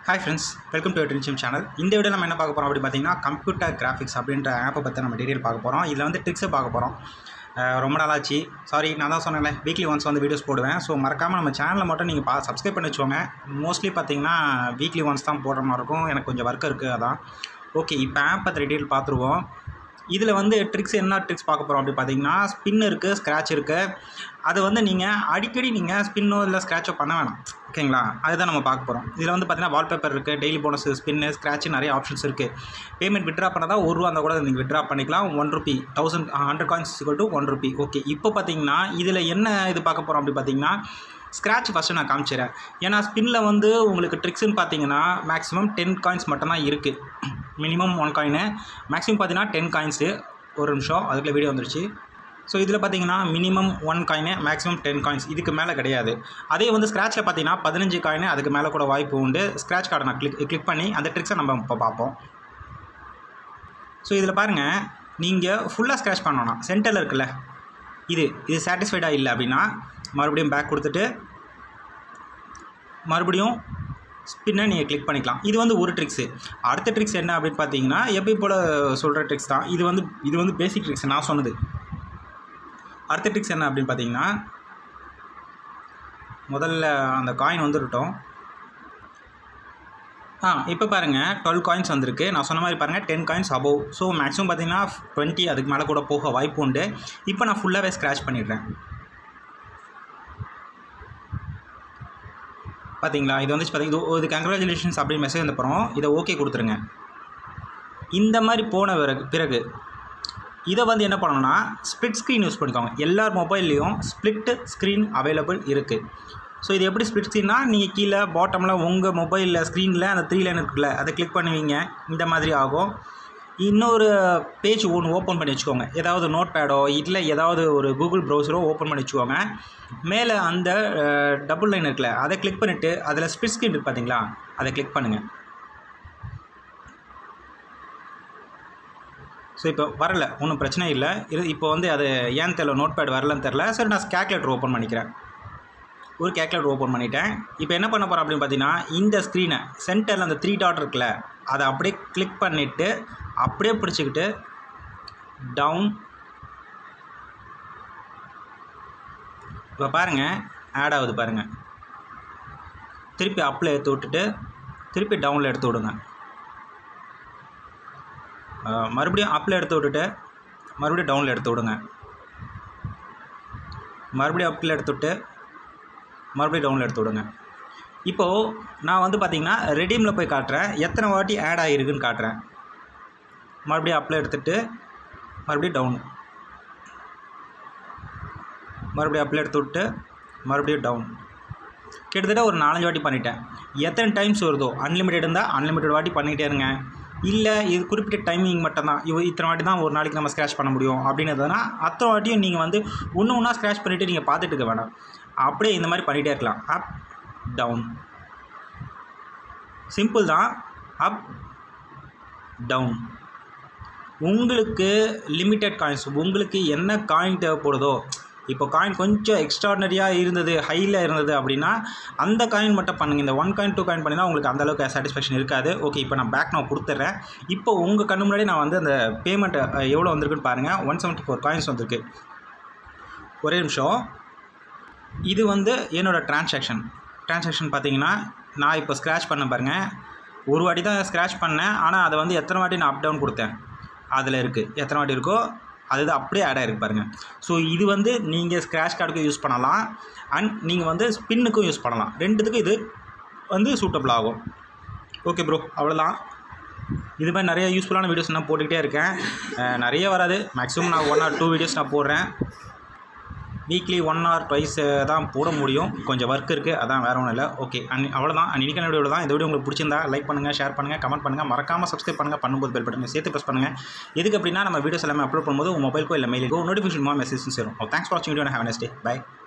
hi friends welcome to ட்ரின்ச்சிம் channel இந்த video நம்ம என்ன பார்க்க போகிறோம் அப்படின்னு பார்த்தீங்கன்னா கம்ப்யூட்டர் கிராஃபிக்ஸ் அப்படின்ற ஆப்பை பற்றி நம்ம டீட்டெயில் பார்க்க போகிறோம் இதில் வந்து ட்ரிக்ஸை பார்க்க போகிறோம் அஹ் ரொம்ப நாளாச்சு சாரி நான் தான் சொன்னேன்ல வீக்லி ஒன்ஸ் வந்து வீடியோஸ் போடுவேன் ஸோ மறக்காமல் நம்ம சேனலை மட்டும் நீங்கள் பா சப்ஸ்கிரைப் பண்ணி வச்சுக்கோங்க மோஸ்ட்லி பார்த்தீங்கன்னா வீக்லி ஒன்ஸ் தான் போடுற மாதிரி இருக்கும் எனக்கு கொஞ்சம் ஒர்க் இருக்குது அதான் ஓகே இப்போ ஆப் பற்றி டீட்டெயில் பார்த்துருவோம் இதில் வந்து ட்ரிக்ஸ் என்ன ட்ரிக்ஸ் பார்க்க போகிறோம் அப்படி பார்த்தீங்கன்னா ஸ்பின் இருக்குது ஸ்க்ராட்ச் இருக்குது அது வந்து நீங்கள் அடிக்கடி நீங்கள் ஸ்பின்னோ இல்லை ஸ்க்ராட்சோ பண்ண வேணாம் ஓகேங்களா அதுதான் நம்ம பார்க்க போகிறோம் இதில் வந்து பார்த்தீங்கன்னா வால்பேப்பர் இருக்குது டெய்லி போனஸ் ஸ்பின்னு ஸ்க்ராட்ச் நிறைய ஆப்ஷன்ஸ் இருக்குது பேமெண்ட் விட்ரா பண்ணால் ஒரு ரூபா இருந்தால் கூட நீங்கள் விட்ரா பண்ணிக்கலாம் one rupee thousand hundred coins to one rupee okay இப்போ பார்த்தீங்கன்னா இதில் என்ன இது பார்க்க போகிறோம் அப்படி பார்த்தீங்கன்னா ஸ்க்ராட்ச் ஃபஸ்ட்டு நான் காமிச்சிடுறேன் ஏன்னா ஸ்பின்னில் வந்து உங்களுக்கு ட்ரிக்ஸ்னு பார்த்தீங்கன்னா மேக்ஸிமம் டென் காயின்ஸ் மட்டும்தான் இருக்குது மினிமம் ஒன் காயினு மேக்ஸிமம் பார்த்தீங்கன்னா டென் காயின்ஸு ஒரு நிமிஷம் அதுக்குள்ளே வீடியோ வந்துருச்சு ஸோ இதில் பார்த்தீங்கன்னா minimum one coin maximum ten coins இதுக்கு மேலே கிடையாது அதே வந்து ஸ்க்ராட்சில் பார்த்தீங்கன்னா பதினஞ்சு காயினு அதுக்கு மேலே கூட வாய்ப்பு உண்டு ஸ்க்ராட்ச் கார்டை நான் கிளிக் கிளிக் பண்ணி அந்த ட்ரிக்ஸை நம்ம இப்போ பார்ப்போம் ஸோ இதில் பாருங்கள் நீங்கள் ஃபுல்லாக ஸ்க்ராட்ச் பண்ணணும் சென்டரில் இருக்குல்ல இது இது சாட்டிஸ்ஃபைடாக இல்லை அப்படின்னா மறுபடியும் பேக் கொடுத்துட்டு மறுபடியும் ஸ்பின்னை நீங்கள் கிளிக் பண்ணிக்கலாம் இது வந்து ஒரு ட்ரிக்ஸு அடுத்த ட்ரிக்ஸ் என்ன அப்படின்னு பார்த்தீங்கன்னா எப்பயும் போல் சொல்கிற ட்ரிக்ஸ் தான் இது வந்து இது வந்து பேசிக் ட்ரிக்ஸ் நான் சொன்னது அடுத்த ட்ரிக்ஸ் என்ன அப்படின்னு பார்த்தீங்கன்னா முதல்ல அந்த காயின் வந்துருட்டோம் ஆ இப்போ பாருங்கள் டுவெல் காயின்ஸ் வந்திருக்கு நான் சொன்ன மாதிரி பாருங்கள் ten coins above so maximum பார்த்தீங்கன்னா டுவெண்ட்டி அதுக்கு மேலே கூட போக வாய்ப்பு உண்டு இப்போ நான் ஃபுல்லாகவே ஸ்க்ராச் பண்ணிடுறேன் பார்த்தீங்களா இது வந்து பார்த்தீங்கன்னா இது இது கங்க்ராச்சுலேஷன்ஸ் அப்படின்னு மெசேஜ் வந்தப்புறம் இதை ஓகே கொடுத்துருங்க இந்த மாதிரி போன பிறகு பிறகு இதை வந்து என்ன பண்ணணும்னா ஸ்ப்ளிட் ஸ்க்ரீன் யூஸ் பண்ணிக்கோங்க எல்லார் மொபைல்லையும் ஸ்ப்ளிட் ஸ்க்ரீன் அவைலபிள் இருக்குது ஸோ இது எப்படி ஸ்ப்ளிட் ஸ்க்ரீன்னா நீங்கள் கீழே பாட்டமில் உங்கள் மொபைலில் ஸ்க்ரீனில் அந்த த்ரீ லைன் இருக்குல்ல அதை கிளிக் பண்ணுவீங்க இந்த மாதிரி ஆகும் இன்னொரு பேஜ் ஒன்று ஓப்பன் பண்ணி வச்சுக்கோங்க ஏதாவது நோட் பேடோ இல்லை ஏதாவது ஒரு கூகுள் ப்ரௌசரோ ஓப்பன் பண்ணி வச்சுக்கோங்க மேலே அந்த டபுள் லைன் இருக்குல்ல அதை கிளிக் பண்ணிவிட்டு அதில் ஸ்பிட் ஸ்க்ரீன் இருக்கு பார்த்தீங்களா அதை கிளிக் பண்ணுங்கள் ஸோ இப்போ வரல ஒன்றும் பிரச்சனை இல்லை இது இப்போ வந்து அது ஏன் தெரில நோட் பேட் வரலன்னு தெரில சரி நான் கேல்குலேட்டர் ஓப்பன் பண்ணிக்கிறேன் ஒரு கேல்குலேட்டர் ஓப்பன் பண்ணிட்டேன் இப்போ என்ன பண்ண போகிறேன் அப்படின்னு பார்த்தீங்கன்னா இந்த ஸ்க்ரீனை சென்டரில் அந்த த்ரீ டாட் இருக்குல்ல அதை அப்படியே கிளிக் பண்ணிவிட்டு அப்படியே பிடிச்சிக்கிட்டு டவுன் இப்போ பாருங்கள் ஆட் ஆகுது பாருங்கள் திருப்பி அப்பில் எடுத்து விட்டுட்டு திருப்பி டவுனில் எடுத்து விடுங்க மறுபடியும் அப்பில் எடுத்து விட்டுட்டு மறுபடியும் டவுனில் எடுத்து விடுங்க மறுபடியும் அப்பில் எடுத்து விட்டு மறுபடியும் டவுனில் எடுத்து விடுங்க இப்போது நான் வந்து பார்த்திங்கன்னா ரெடீமில் போய் காட்டுறேன் எத்தனை வாட்டி ஆட் ஆகிருக்குன்னு காட்டுறேன் மறுபடியும் அப்பில் எடுத்துகிட்டு மறுபடியும் டவுன் மறுபடியும் அப்பில் எடுத்து விட்டு மறுபடியும் டவுன் கிட்டத்தட்ட ஒரு நாலஞ்சு வாட்டி பண்ணிட்டேன் எத்தனை டைம்ஸ் வருதோ அன்லிமிட்டெட் இருந்தால் அன்லிமிட்டட் வாட்டி பண்ணிகிட்டே இருங்க இல்லை இது குறிப்பிட்ட டைமிங் மட்டும்தான் இவ இத்தனை வாட்டி தான் ஒரு நாளைக்கு நம்ம ஸ்க்ராச் பண்ண முடியும் அப்படின்னதுனா அத்தனை வாட்டியும் நீங்கள் வந்து ஒன்று ஒன்றா ஸ்க்ராச் பண்ணிவிட்டு நீங்கள் பார்த்துட்டு இருக்க வேணாம் அப்படியே இந்த மாதிரி பண்ணிகிட்டே இருக்கலாம் அப் டவுன் சிம்பிள் தான் அப் டவுன் உங்களுக்கு லிமிட்டட் காயின்ஸ் உங்களுக்கு என்ன காயின் தேவைப்படுதோ இப்போ காயின் கொஞ்சம் எக்ஸ்ட்ராடனரியாக இருந்தது ஹையில் இருந்தது அப்படின்னா அந்த காயின் மட்டும் பண்ணுங்கள் இந்த ஒன் காயின் டூ காயின் பண்ணினா உங்களுக்கு அந்தளவுக்கு சாட்டிஸ்ஃபேக்ஷன் இருக்காது ஓகே இப்போ நான் பேக் நான் கொடுத்துட்றேன் இப்போ உங்கள் கண்ணு முன்னாடி நான் வந்து அந்த பேமெண்ட் எவ்வளோ வந்திருக்குன்னு பாருங்கள் ஒன் செவன்ட்டி ஃபோர் காயின்ஸ் வந்திருக்கு ஒரே நிமிஷம் இது வந்து என்னோடய ட்ரான்சாக்ஷன் ட்ரான்சாக்ஷன் பார்த்தீங்கன்னா நான் இப்போ ஸ்க்ராச் பண்ண பாருங்கள் ஒரு வாட்டி தான் ஸ்க்ராச் பண்ணேன் ஆனால் அதை வந்து எத்தனை வாட்டி நான் அப் டவுன் கொடுத்தேன் அதில் இருக்குது எத்தனை வாட்டி இருக்கோ அதுதான் அப்படியே ஆட் ஆகிருக்கு பாருங்கள் ஸோ இது வந்து நீங்கள் ஸ்க்ராச் கார்டுக்கும் யூஸ் பண்ணலாம் அண்ட் நீங்கள் வந்து ஸ்பின்னுக்கும் யூஸ் பண்ணலாம் ரெண்டுத்துக்கும் இது வந்து சூட்டபிள் ஆகும் ஓகே ப்ரோ அவ்வளோதான் இது மாதிரி நிறைய யூஸ்ஃபுல்லான வீடியோஸ் நான் போட்டுக்கிட்டே இருக்கேன் நிறைய வராது மேக்ஸிமம் நான் ஒன் ஆர் டூ வீடியோஸ் நான் போடுறேன் வீக்லி ஒன் ஆர் ட்வைஸ் தான் போட முடியும் கொஞ்சம் ஒர்க் இருக்குது அதான் வேறு ஒன்றும் இல்லை ஓகே அன் அவ்வளோதான் இன்றைக்கான வீடியோ தான் இந்த வீடியோ உங்களுக்கு பிடிச்சிருந்தா லைக் பண்ணுங்கள் ஷேர் பண்ணுங்கள் கமெண்ட் பண்ணுங்கள் மறக்காமல் சப்ஸ்கிரைப் பண்ணுங்கள் பண்ணும்போது பெல் பட்டன் சேர்த்து ப்ரெஸ் பண்ணுங்கள் எதுக்கு அப்படின்னா நம்ம வீடியோஸ் எல்லாமே அப்லோட் பண்ணும்போது உங்கள் மொபைலுக்கோ இல்லை மெயிலுக்கோ நோட்டிஃபிகேஷன் மூலம் மெசேஜ் சேரும் தேங்க்ஸ் ஃபார் வாட்சிங் video have next day by